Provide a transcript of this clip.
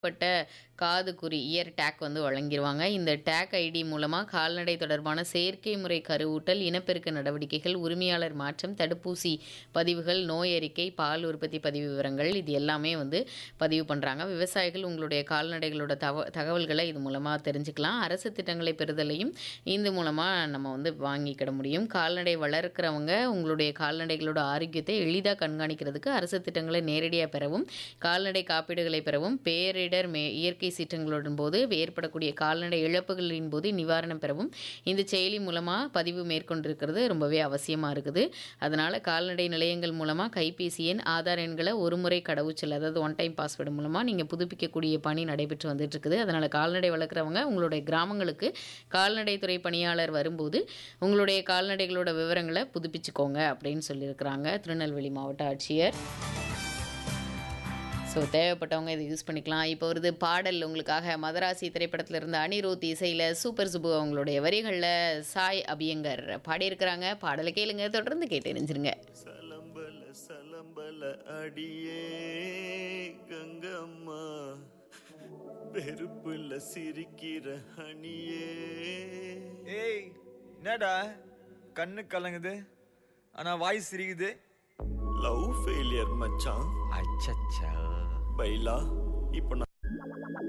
பட்ட காது குறி இயர் டேக் வந்து வழங்கிருவாங்க. இந்த டேக் ஐடி மூலமா கால்நடை தொடர்பான செயற்கை முறை கருவூட்டல், இனப்பெருக்க நடவடிக்கைகள், உரிமையாளர் மாற்றம், தடுப்பூசி பதிவுகள், நோய் அறிக்கை, பால் உற்பத்தி பதிவு விவரங்கள் இது எல்லாமே வந்து பதிவு பண்றாங்க. விவசாயிகள் உங்களுடைய கால்நடைகளோட தவ தகவல்கள இது மூலமா தெரிஞ்சுக்கலாம். அரசு திட்டங்களை பெறுதலையும் இது மூலமா நம்ம வந்து வாங்கிக்கிட முடியும். கால்நடை வளர்க்கிறவங்க உங்களுடைய கால்நடைகளோட ஆரோக்கியத்தை எளிதா கண்காணிக்கிறதுக்கு அரசு திட்டங்களை நேரடியா பெறவும், கால்நடை காப்பீடுகளை பெறவும், பேரிடர் மே இயற்கை சீற்றங்களுடன் போது ஏற்படக்கூடிய கால்நடை இழப்புகளின் போது நிவாரணம் பெறவும் இந்த செயலி மூலமா பதிவு மேற்கொண்டிருக்கிறது ரொம்பவே அவசியமா இருக்குது. அதனால கால்நடை நிலையங்கள் மூலமா கைபேசி எண், ஆதார் எண்கள ஒருமுறை கடவுச்சொல் அதாவது ஒன் டைம் பாஸ்வேர்டு மூலமா நீங்க புதுப்பிக்கக்கூடிய பணி நடைபெற்று வந்துட்டு இருக்குது. அதனால கால்நடை வளர்க்கிறவங்க உங்களுடைய கிராமங்களுக்கு கால்நடைத்துறை பணியாளர் வரும்போது உங்களுடைய கால்நடைகளோட விவரங்கள புதுப்பிச்சுக்கோங்க அப்படின்னு சொல்லியிருக்கிறாங்க திருநெல்வேலி மாவட்ட ஆட்சியர். ஸோ தேவைப்பட்டவங்க இத யூஸ் பண்ணிக்கலாம். இப்போ வருது பாடல் உங்களுக்காக மதராசி திரைப்படத்துல இருந்து அனிருத் இசையில சூப்பர் சுப்பு அவங்களுடைய வரிகள்ல சாய் அபியங்கர் பாடியிருக்கிறாங்க. பாடல கேளுங்க. தொடர்ந்து கேட்டு இணைஞ்சிருங்க. சலம்பல சலம்பல அடியே கங்கம்மா வெறுப்புல சிரிக்கிற அணியே ஏய் என்னடா கண்ணு கலங்குது ஆனா வாய் சிரிக்குது லவ் ஃபெயிலியர் மச்சான் அச்சச்சா பைலா இப்போ நான்